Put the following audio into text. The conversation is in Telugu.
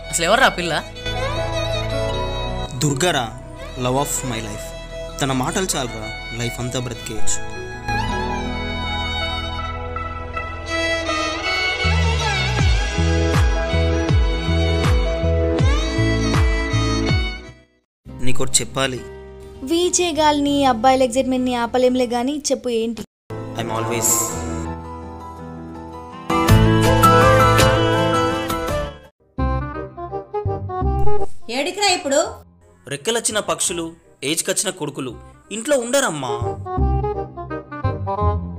అసలు ఎవర్రా ఆ పిల్ల దుర్గారా లవ్ ఆఫ్ మై లైఫ్ తన మాటలు చాలరా లైఫ్ అంతా బ్రతికేయచ్చు నీకోటి చెప్పాలి వీచే గాలిని అబ్బాయిల ఎగ్జైట్మెంట్ని ఆపలేంలే కానీ చెప్పు ఏంటి ఐఎమ్ ఆల్వేస్ ఏడికిరా ఇప్పుడు రెక్కలొచ్చిన పక్షులు ఏజ్కొచ్చిన కొడుకులు ఇంట్లో ఉండరమ్మా